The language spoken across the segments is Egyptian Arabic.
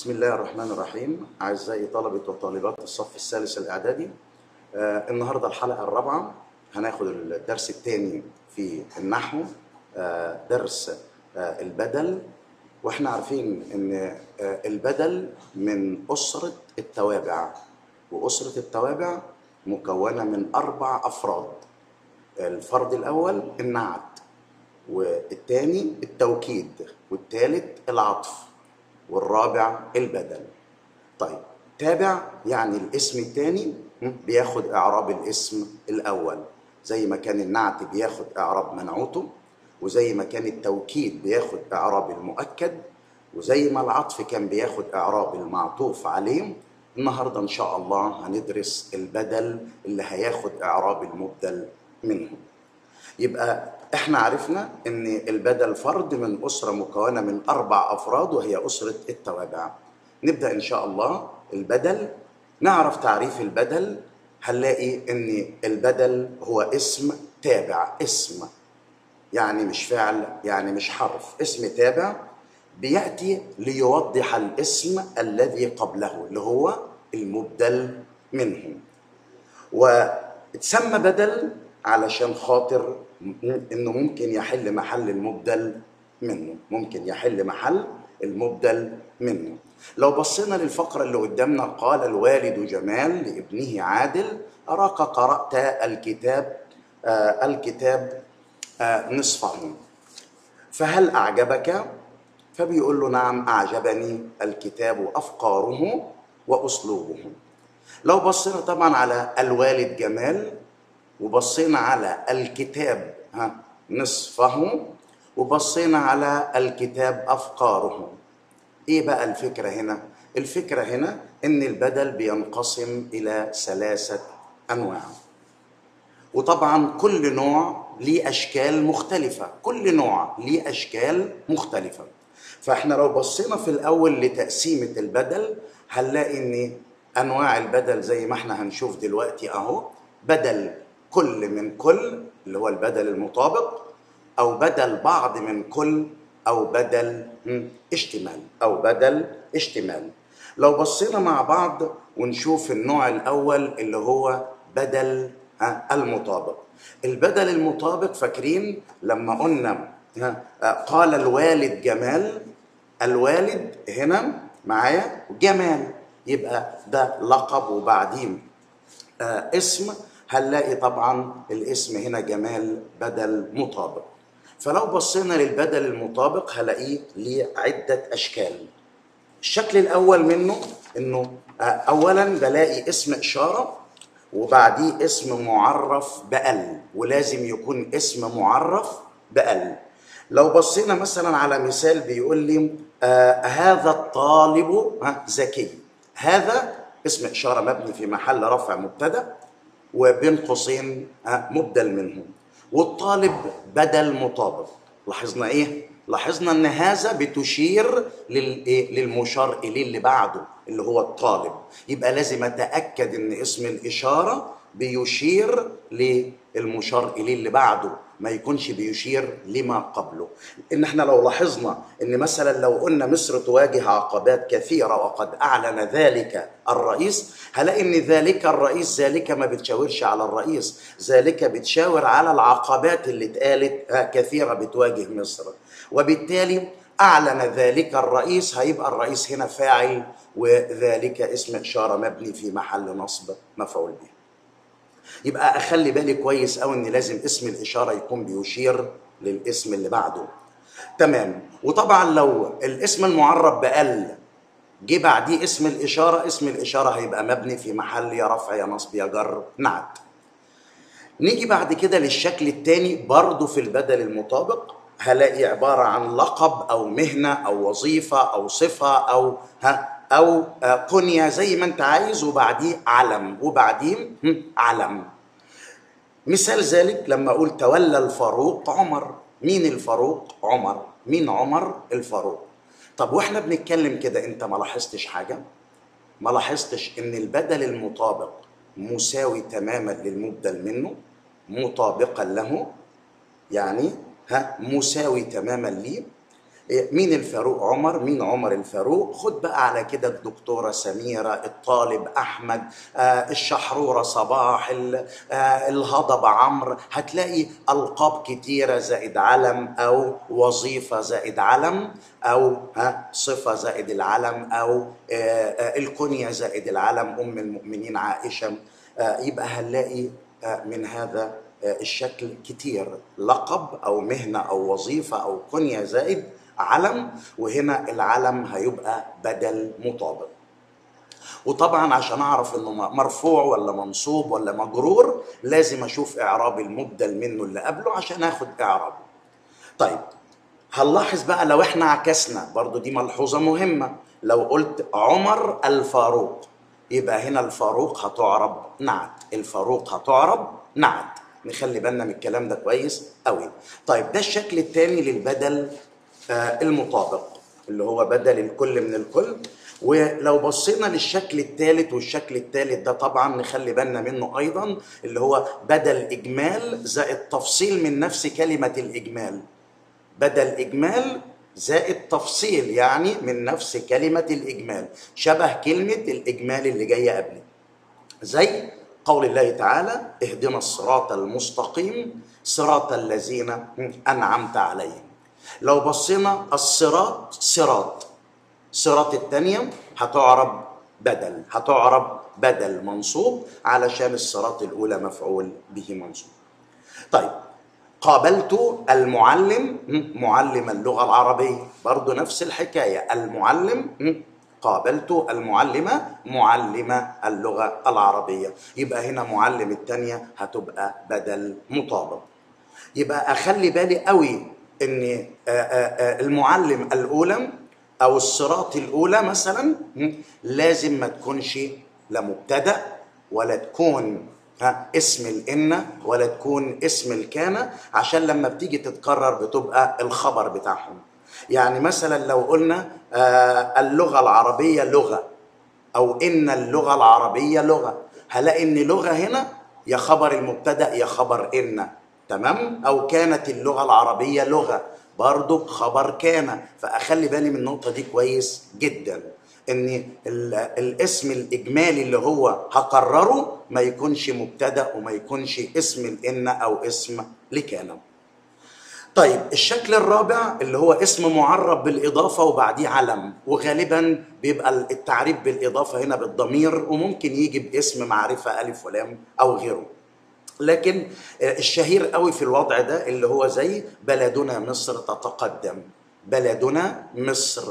بسم الله الرحمن الرحيم أعزائي طلبة وطالبات الصف الثالث الإعدادي آه النهاردة الحلقة الرابعة هناخد الدرس الثاني في النحو آه درس آه البدل واحنا عارفين ان آه البدل من أسرة التوابع وأسرة التوابع مكونة من أربع أفراد الفرد الأول النعت والثاني التوكيد والثالث العطف والرابع البدل طيب تابع يعني الاسم الثاني بياخد اعراب الاسم الاول زي ما كان النعت بياخد اعراب منعوته وزي ما كان التوكيد بياخد اعراب المؤكد وزي ما العطف كان بياخد اعراب المعطوف عليه النهارده ان شاء الله هندرس البدل اللي هياخد اعراب المبدل منه يبقى احنا عرفنا ان البدل فرد من اسره مكونه من اربع افراد وهي اسره التوابع نبدا ان شاء الله البدل نعرف تعريف البدل هنلاقي ان البدل هو اسم تابع اسم يعني مش فعل يعني مش حرف اسم تابع بياتي ليوضح الاسم الذي قبله اللي هو المبدل منه وتسمى بدل علشان خاطر انه ممكن يحل محل المبدل منه ممكن يحل محل المبدل منه لو بصينا للفقرة اللي قدامنا قال الوالد جمال لابنه عادل أراك قرأت الكتاب آه الكتاب آه نصفه فهل أعجبك؟ فبيقول له نعم أعجبني الكتاب أفكاره وأسلوبه لو بصينا طبعا على الوالد جمال وبصينا على الكتاب ها نصفه وبصينا على الكتاب افكاره ايه بقى الفكره هنا الفكره هنا ان البدل بينقسم الى ثلاثه انواع وطبعا كل نوع ليه اشكال مختلفه كل نوع ليه اشكال مختلفه فاحنا لو بصينا في الاول لتقسيمه البدل هنلاقي ان انواع البدل زي ما احنا هنشوف دلوقتي اهو بدل كل من كل اللي هو البدل المطابق او بدل بعض من كل او بدل اشتمال او بدل اشتمال لو بصينا مع بعض ونشوف النوع الاول اللي هو بدل المطابق البدل المطابق فاكرين لما قلنا قال الوالد جمال الوالد هنا معايا جمال يبقى ده لقب وبعدين اسم هنلاقي طبعا الاسم هنا جمال بدل مطابق فلو بصينا للبدل المطابق هلاقيه ليه عدة أشكال الشكل الأول منه إنه أولا بلاقي اسم إشارة وبعديه اسم معرف بأل ولازم يكون اسم معرف بأل لو بصينا مثلا على مثال بيقول لي آه هذا الطالب ذكي هذا اسم إشارة مبني في محل رفع مبتدأ وبين قوسين مبدل منه والطالب بدل مطابق لاحظنا ايه لاحظنا ان هذا بتشير للمشار اليه اللي بعده اللي هو الطالب يبقى لازم اتاكد ان اسم الاشاره بيشير للمشار اليه اللي بعده ما يكونش بيشير لما قبله ان احنا لو لاحظنا ان مثلا لو قلنا مصر تواجه عقبات كثيره وقد اعلن ذلك الرئيس هلاقي ان ذلك الرئيس ذلك ما بتشاورش على الرئيس ذلك بتشاور على العقبات اللي اتقالت كثيره بتواجه مصر وبالتالي اعلن ذلك الرئيس هيبقى الرئيس هنا فاعل وذلك اسم اشاره مبني في محل نصب مفعول به يبقى اخلي بالي كويس قوي ان لازم اسم الاشاره يكون بيشير للاسم اللي بعده تمام وطبعا لو الاسم المعرب بال جه بعديه اسم الاشاره اسم الاشاره هيبقى مبني في محل يا رفع يا نصب يا جر نعت نيجي بعد كده للشكل الثاني برضه في البدل المطابق هلاقي عباره عن لقب او مهنه او وظيفه او صفه او ها او كنية زي ما انت عايز وبعديه علم وبعديه علم مثال ذلك لما اقول تولى الفاروق عمر مين الفاروق عمر مين عمر الفاروق طب واحنا بنتكلم كده انت ما لاحظتش حاجه ما لاحظتش ان البدل المطابق مساوي تماما للمبدل منه مطابقا له يعني ها مساوي تماما ليه مين الفاروق عمر مين عمر الفاروق خد بقى على كده الدكتورة سميرة الطالب أحمد آه الشحرورة صباح ال- آه الهضبة عمرو هتلاقي ألقاب كتيرة زائد علم أو وظيفة زائد علم أو ها صفة زائد العلم أو آه آه الكنية زائد العلم أم المؤمنين عائشة آه يبقى هنلاقي آه من هذا آه الشكل كتير لقب أو مهنة أو وظيفة أو كنية زائد علم وهنا العلم هيبقى بدل مطابق وطبعا عشان اعرف انه مرفوع ولا منصوب ولا مجرور لازم اشوف اعراب المبدل منه اللي قبله عشان اخد اعرابه طيب هنلاحظ بقى لو احنا عكسنا برضو دي ملحوظة مهمة لو قلت عمر الفاروق يبقى هنا الفاروق هتعرب نعت الفاروق هتعرب نعت نخلي بالنا من الكلام ده كويس قوي طيب ده الشكل الثاني للبدل آه المطابق اللي هو بدل الكل من الكل ولو بصينا للشكل الثالث والشكل الثالث ده طبعا نخلي بالنا منه ايضا اللي هو بدل اجمال زائد تفصيل من نفس كلمه الاجمال بدل اجمال زائد تفصيل يعني من نفس كلمه الاجمال شبه كلمه الاجمال اللي جايه قبل زي قول الله تعالى اهدنا الصراط المستقيم صراط الذين انعمت عليهم لو بصينا الصراط صراط صراط الثانيه هتعرب بدل هتعرب بدل منصوب علشان الصراط الاولى مفعول به منصوب طيب قابلت المعلم معلم اللغة العربية برضو نفس الحكاية المعلم قابلت المعلمة معلمة اللغة العربية يبقى هنا معلم التانية هتبقى بدل مطابق يبقى أخلي بالي قوي ان المعلم الاولى او الصراط الاولى مثلا لازم ما تكونش لا مبتدا ولا تكون ها اسم الإن ولا تكون اسم الكان عشان لما بتيجي تتكرر بتبقى الخبر بتاعهم يعني مثلا لو قلنا آه اللغة العربية لغة أو إن اللغة العربية لغة هلاقي إن لغة هنا يا خبر المبتدأ يا خبر إن تمام أو كانت اللغة العربية لغة برضو خبر كان فأخلي بالي من النقطة دي كويس جداً ان الاسم الاجمالي اللي هو هقرره ما يكونش مبتدا وما يكونش اسم الان او اسم لكان طيب الشكل الرابع اللي هو اسم معرب بالاضافه وبعديه علم وغالبا بيبقى التعريف بالاضافه هنا بالضمير وممكن يجي باسم معرفه الف ولام او غيره لكن الشهير قوي في الوضع ده اللي هو زي بلدنا مصر تتقدم بلدنا مصر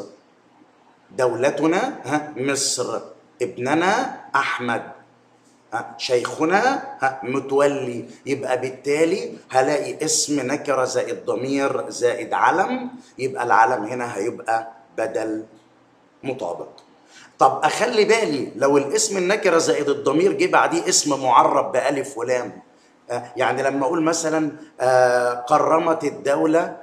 دولتنا ها مصر ابننا احمد ها شيخنا ها متولي يبقى بالتالي هلاقي اسم نكره زائد ضمير زائد علم يبقى العلم هنا هيبقى بدل مطابق طب اخلي بالي لو الاسم النكره زائد الضمير جه بعديه اسم معرب بالف ولام يعني لما اقول مثلا قرمت الدوله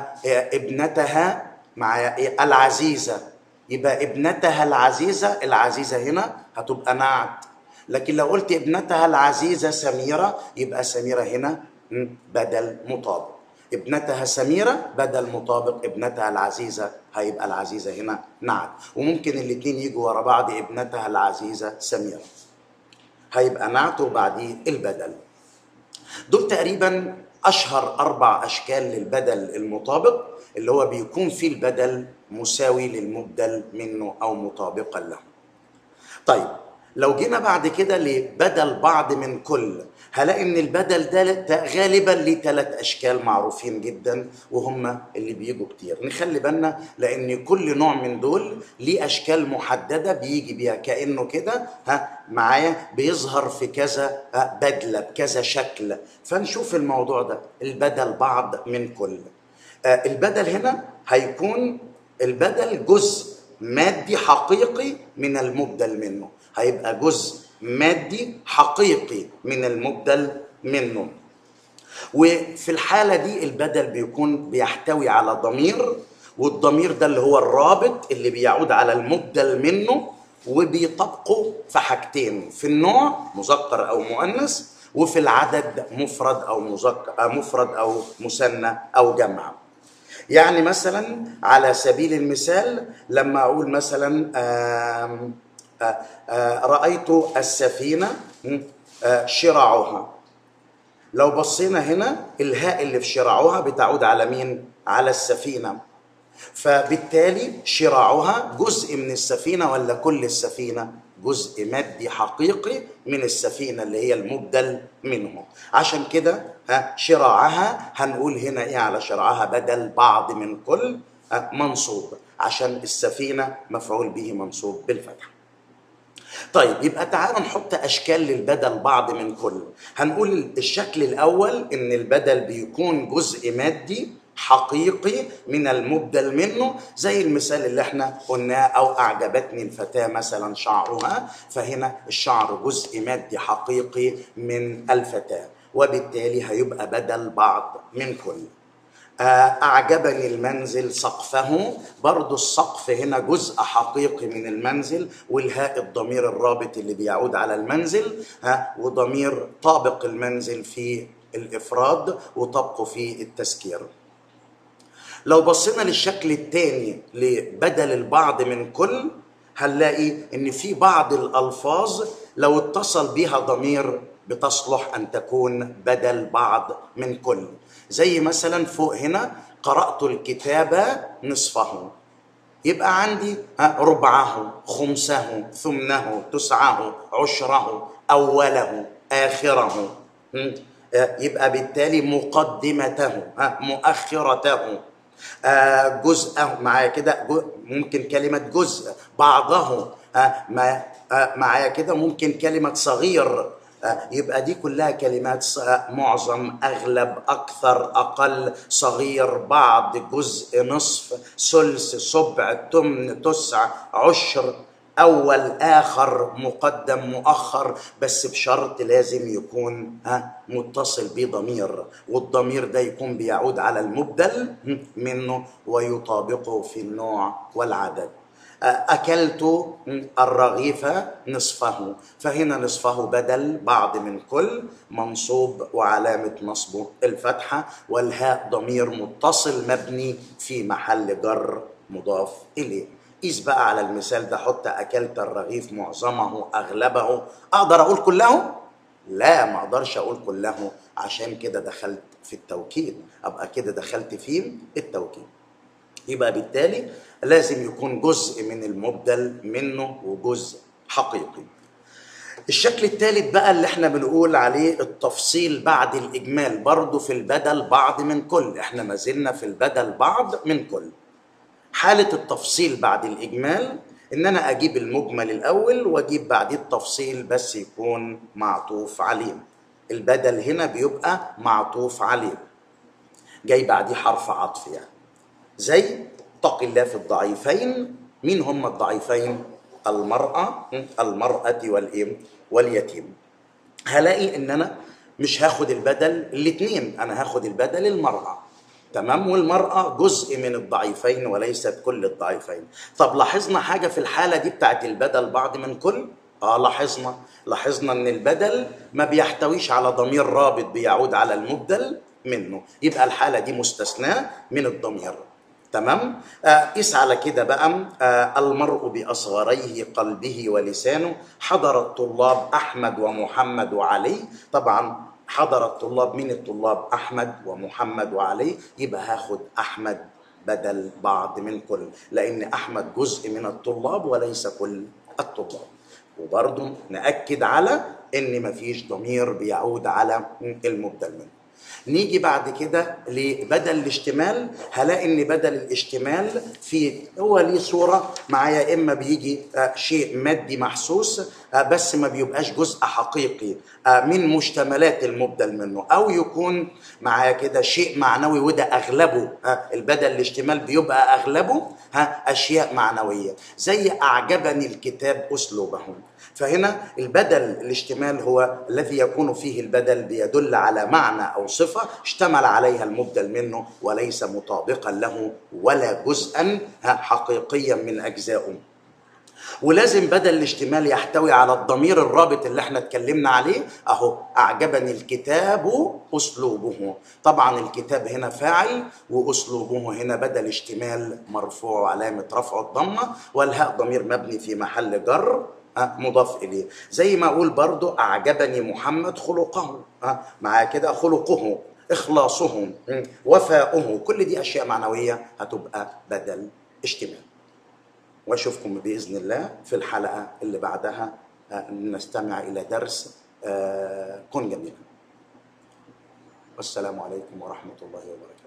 ابنتها مع العزيزه يبقى ابنتها العزيزة العزيزة هنا هتبقى نعت لكن لو قلت ابنتها العزيزة سميرة يبقى سميرة هنا بدل مطابق ابنتها سميرة بدل مطابق ابنتها العزيزة هيبقى العزيزة هنا نعت وممكن الاتنين يجوا ورا بعض ابنتها العزيزة سميرة هيبقى نعت وبعديه البدل دول تقريبا أشهر أربع أشكال للبدل المطابق اللي هو بيكون فيه البدل مساوي للمبدل منه او مطابقا له. طيب لو جينا بعد كده لبدل بعض من كل هلاقي ان البدل ده غالبا ليه ثلاث اشكال معروفين جدا وهم اللي بيجوا كتير نخلي بالنا لان كل نوع من دول ليه اشكال محدده بيجي بيها كانه كده ها معايا بيظهر في كذا بدله بكذا شكل فنشوف الموضوع ده البدل بعض من كل البدل هنا هيكون البدل جزء مادي حقيقي من المبدل منه هيبقى جزء مادي حقيقي من المبدل منه وفي الحالة دي البدل بيكون بيحتوي على ضمير والضمير ده اللي هو الرابط اللي بيعود على المبدل منه وبيطبقه في حاجتين في النوع مذكر أو مؤنث وفي العدد مفرد أو مذكر مفرد أو مثنى أو جمع يعني مثلا على سبيل المثال لما اقول مثلا آم، آه، آه، رايت السفينه م، آه، شراعها لو بصينا هنا الهاء اللي في شراعها بتعود على مين على السفينه فبالتالي شراعها جزء من السفينه ولا كل السفينه جزء مادي حقيقي من السفينه اللي هي المبدل منه عشان كده ها شراعها هنقول هنا ايه على شراعها بدل بعض من كل ها، منصوب عشان السفينه مفعول به منصوب بالفتح طيب يبقى تعالوا نحط اشكال للبدل بعض من كل هنقول الشكل الاول ان البدل بيكون جزء مادي حقيقي من المبدل منه زي المثال اللي احنا قلناه او اعجبتني الفتاه مثلا شعرها فهنا الشعر جزء مادي حقيقي من الفتاه وبالتالي هيبقى بدل بعض من كل آه، أعجبني المنزل سقفه برضو السقف هنا جزء حقيقي من المنزل والهاء الضمير الرابط اللي بيعود على المنزل ها وضمير طابق المنزل في الإفراد وطبقه في التذكير لو بصينا للشكل الثاني لبدل البعض من كل هنلاقي ان في بعض الالفاظ لو اتصل بها ضمير بتصلح ان تكون بدل بعض من كل زي مثلا فوق هنا قرات الكتاب نصفه يبقى عندي ها، ربعه خمسه ثمنه تسعه عشره اوله اخره م? آه، يبقى بالتالي مقدمته ها، مؤخرته آه، جزءه معايا كده جو- ممكن كلمة جزء بعضه آه، ما- آه، معايا كده ممكن كلمة صغير آه، يبقى دي كلها كلمات ص- آه، معظم أغلب أكثر أقل صغير بعض جزء نصف ثلث سبع تمن تسع عشر اول اخر مقدم مؤخر بس بشرط لازم يكون ها متصل بضمير والضمير ده يكون بيعود على المبدل منه ويطابقه في النوع والعدد أكلت الرغيف نصفه فهنا نصفه بدل بعض من كل منصوب وعلامة نصبه الفتحة والهاء ضمير متصل مبني في محل جر مضاف إليه قيس بقى على المثال ده حط أكلت الرغيف معظمه أغلبه أقدر أقول كله؟ لا ما أقدرش أقول كله عشان كده دخلت في التوكيد أبقى كده دخلت في التوكيد يبقى بالتالي لازم يكون جزء من المبدل منه وجزء حقيقي الشكل الثالث بقى اللي احنا بنقول عليه التفصيل بعد الإجمال برضه في البدل بعض من كل احنا ما زلنا في البدل بعض من كل حالة التفصيل بعد الإجمال إن أنا أجيب المجمل الأول وأجيب بعديه التفصيل بس يكون معطوف عليه البدل هنا بيبقى معطوف عليه جاي بعديه حرف عطف يعني زي اتق الله في الضعيفين مين هم الضعيفين المرأة المرأة والإيه واليتيم هلاقي إن أنا مش هاخد البدل الاتنين أنا هاخد البدل المرأة تمام والمرأة جزء من الضعيفين وليست كل الضعيفين طب لاحظنا حاجة في الحالة دي بتاعت البدل بعض من كل اه لاحظنا لاحظنا ان البدل ما بيحتويش على ضمير رابط بيعود على المبدل منه يبقى الحالة دي مستثناة من الضمير تمام آه قيس على كده بقى آه المرء بأصغريه قلبه ولسانه حضر الطلاب أحمد ومحمد وعلي طبعا حضر الطلاب من الطلاب أحمد ومحمد وعلي يبقى هاخد أحمد بدل بعض من كل لأن أحمد جزء من الطلاب وليس كل الطلاب وبرضه نأكد على إن مفيش ضمير بيعود على المبدل منه نيجي بعد كده لبدل الاشتمال هلاقي ان بدل الاشتمال في هو ليه صوره معايا اما بيجي آه شيء مادي محسوس آه بس ما بيبقاش جزء حقيقي آه من مشتملات المبدل منه او يكون معايا كده شيء معنوي وده اغلبه البدل الاشتمال بيبقى اغلبه ها اشياء معنويه زي اعجبني الكتاب اسلوبهم فهنا البدل الاشتمال هو الذي يكون فيه البدل بيدل على معنى او صفه اشتمل عليها المبدل منه وليس مطابقا له ولا جزءا حقيقيا من اجزائه ولازم بدل الاشتمال يحتوي على الضمير الرابط اللي احنا اتكلمنا عليه اهو اعجبني الكتاب اسلوبه طبعا الكتاب هنا فاعل واسلوبه هنا بدل اشتمال مرفوع وعلامه رفع الضمه والهاء ضمير مبني في محل جر أه مضاف اليه زي ما اقول برضو اعجبني محمد خلقه أه معاه كده خلقه اخلاصه م، وفاؤه كل دي اشياء معنويه هتبقى بدل اشتمال واشوفكم باذن الله في الحلقه اللي بعدها آه، نستمع الى درس آه، كن جميلا والسلام عليكم ورحمه الله وبركاته